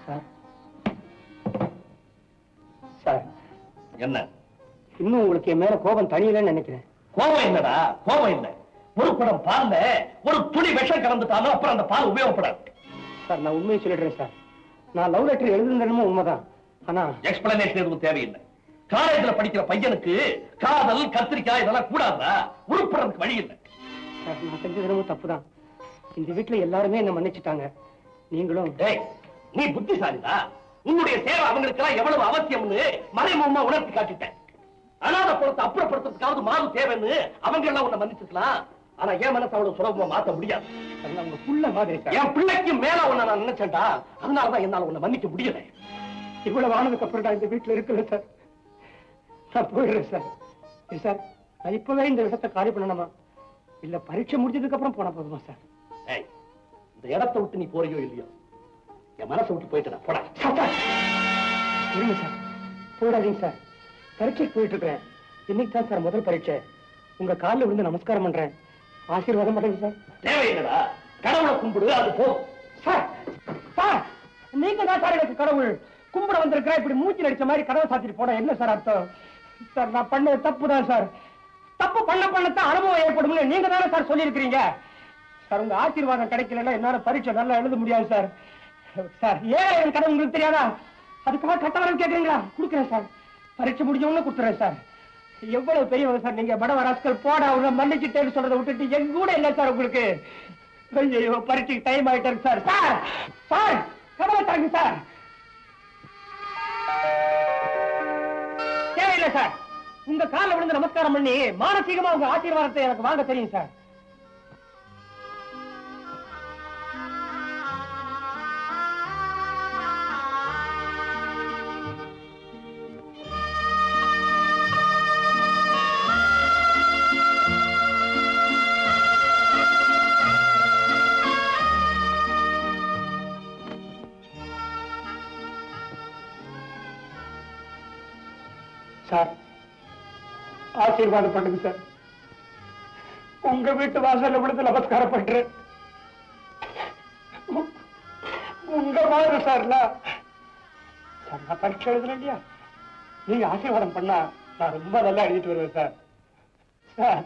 Sir sir என்ன இன்னும் உங்களுக்கு என் மேல கோபம் தனியலன்னு நினைக்கிறேன் கோபம் என்னடா கோபம் இல்ல ஒரு குடம் பால்ல ஒரு துளி விஷம் கலந்துட்டாலும் அப்புறம் அந்த பால் உபயோகப்படாது சார் நான் உண்மையை சொல்லிடுறேன் சார் நான் லவ் லெட்டர் எழுதுனதுமோ உண்மைதான் ஆனா எக்ஸ்பிளனேஷன் எதுவும் தேவையில்லை காலேஜ்ல படிக்கிற பையனுக்கு காதல் கத்திரிக்காய் இதெல்லாம் கூடாதா உருப்படுறதுக்கு வழி இல்லை சார் நான் செஞ்சதுனமோ தப்புதான் இந்த வீட்டுல எல்லாருமே என்ன மன்னிச்சுட்டாங்க நீங்களும் டேய் நீ புத்திசாலிதா உன்னுடைய சேவை அவங்களுக்கு எல்லாம் எவ்வளவு அவசியம்னு மறைமுகமா உணர்த்தி காட்டிட்டேன் அனாத குளத்தை அப்புறப்படுத்துறதுக்காவது மாறு தேவைன்னு அவங்க எல்லாம் உன்னை மன்னிச்சிருக்கலாம் ஆனா என் மனசை அவ்வளவு சுலபமா மாத்த முடியாது சார், நான் உங்க புள்ள மாதிரி சார் என் பிள்ளைக்கு மேல உன்னை நான் நினைச்சேன்டா அதனாலதான் என்னால உன்னை மன்னிக்க முடியல இவ்வளவு ஆனதுக்கு அப்புறம் நான் இந்த வீட்டுல இருக்கல சார் நான் போயிடுறேன் சார் ஏ சார் நான் இப்பவே இந்த இடத்தை காலி பண்ணணுமா இல்ல பரீட்சை முடிஞ்சதுக்கு அப்புறம் போன போதுமா சார் ஏய், இந்த இடத்தை விட்டு நீ போறியோ இல்லையோ என் மனசை விட்டு போயிட்டு போடா சார், சார். இருங்க சார் போயிடாதீங்க சார் பரீட்சைக்கு போயிட்டு இருக்கிறேன் இன்னைக்கு தான் சார் முதல் பரீட்சை உங்க காலில் விழுந்து நமஸ்காரம் பண்றேன் ஆசீர்வாதம் பண்ணுங்க சார் தேவையில்லடா கடவுளை கும்பிடு அது போதும் சார் சார் நீங்க தான் சார் எனக்கு கடவுள் கும்பிட வந்திருக்கிற இப்படி மூச்சு நடிச்ச மாதிரி கதவை சாத்திட்டு போட என்ன சார் அர்த்தம் சார் நான் பண்ணது தப்பு தான் சார் தப்பு பண்ண பண்ணத்தான் அனுபவம் ஏற்படும்னு நீங்க தானே சார் சொல்லியிருக்கிறீங்க சார் உங்க ஆசீர்வாதம் கிடைக்கலன்னா என்னால பரீட்சை நல்லா எழுத முடியாது சார் சார் ஏன் என் கடவுள் உங்களுக்கு தெரியாதா அதுக்காக கட்டவரம் கேட்குறீங்களா கொடுக்குறேன் சார் பரீட்சை முடிஞ்சவொன்னு கொடுத்துறேன் சார் எவ்வளவு பெரியவங்க சார் நீங்க படவ ராஸ்கல் போட அவங்க மன்னிச்சுட்டேன்னு சொல்றதை விட்டுட்டு எங்க கூட இல்ல சார் உங்களுக்கு ஐயோ பரீட்சைக்கு டைம் ஆயிட்டாரு சார் சார் சார் கதவை தாங்க சார் தேவையில்லை சார் உங்க காலில் விழுந்து நமஸ்காரம் பண்ணி மானசீகமா உங்க ஆசீர்வாதத்தை எனக்கு வாங்க தெரியும் சார் சார் ஆசீர்வாதம் பண்ணுங்க சார் உங்க வீட்டு வாசல்ல விழுந்து நமஸ்காரம் பண்றேன் உ- உங்க மாதிரி சார் நான் சார் நான் பரீட்சை எழுதுறேன் இல்லையா நீங்க ஆசீர்வாதம் பண்ணா நான் ரொம்ப நல்லா எழுதிட்டு வருவேன் சார் சார்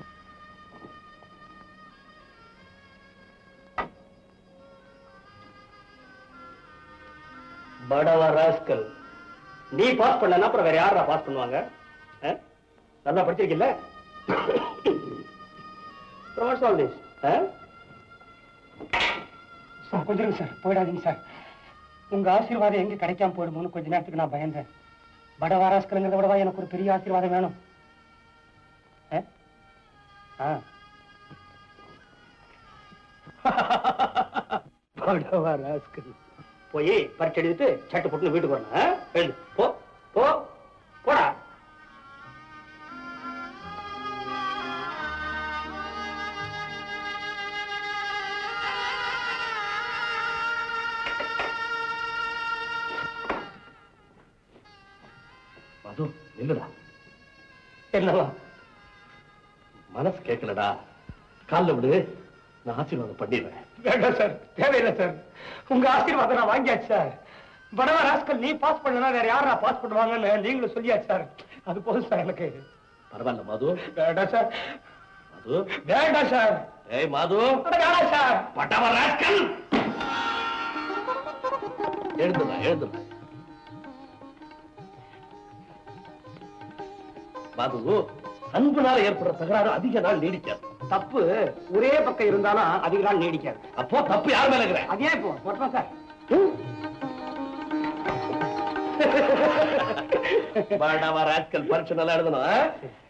படவ ராஸ்கல் நீ பாஸ் பண்ணலன்னா அப்புறம் வேற யாரா பாஸ் பண்ணுவாங்க ஆ? நல்லா படிச்சிருக்கீல்ல வாட்ஸ் ஆல் திஸ் சார் கொஞ்சம் இருங்க சார் போயிடாதீங்க சார் உங்க ஆசீர்வாதம் எங்க கிடைக்காம போயிடுமோன்னு கொஞ்ச நேரத்துக்கு நான் பயந்தேன் படவாராஸ்கருங்கிறத விடவா எனக்கு ஒரு பெரிய ஆசீர்வாதம் வேணும் ஆ? ஆ படவாராஸ்கர் போய் பரீட்சை எழுதிட்டு சட்டை போட்டு வீட்டுக்கு வரணும் ஆ? எழுது போ போ போடா மது நில்லுடா என்னவா மனசு கேட்கலடா கால்ல விடு நான் ஆசீர்வாதம் பண்ணிடுறேன் வேண்டாம் சார் தேவையில்லை சார் உங்க ஆசீர்வாதம் நான் வாங்கியாச்சு சார் படவா ராஸ்கல் நீ பாஸ் பண்ணனா வேற யாரா பாஸ் பண்ணுவாங்கன்னு நீங்களும் சொல்லியாச்சு சார் அது போதும் சார் எனக்கு பரவாயில்ல மது வேண்டாம் சார் மது வேண்டாம் சார் ஏய் மது அட, வேண்டாம் சார் பட்டவ ராஸ்கல் எழுந்துடா எழுந்துடா மது அன்புனால ஏற்படுற தகராறு அதிக நாள் நீடிக்காது தப்பு ஒரே பக்கம் இருந்தாலும் அதிக நாள் நீடிக்காது அப்போ தப்பு யார் மேல இருக்கிற அதே இப்போ வரட்டும் சார் படவ ராஸ்கல் பரீட்சை நல்லா எழுதணும் ஆ?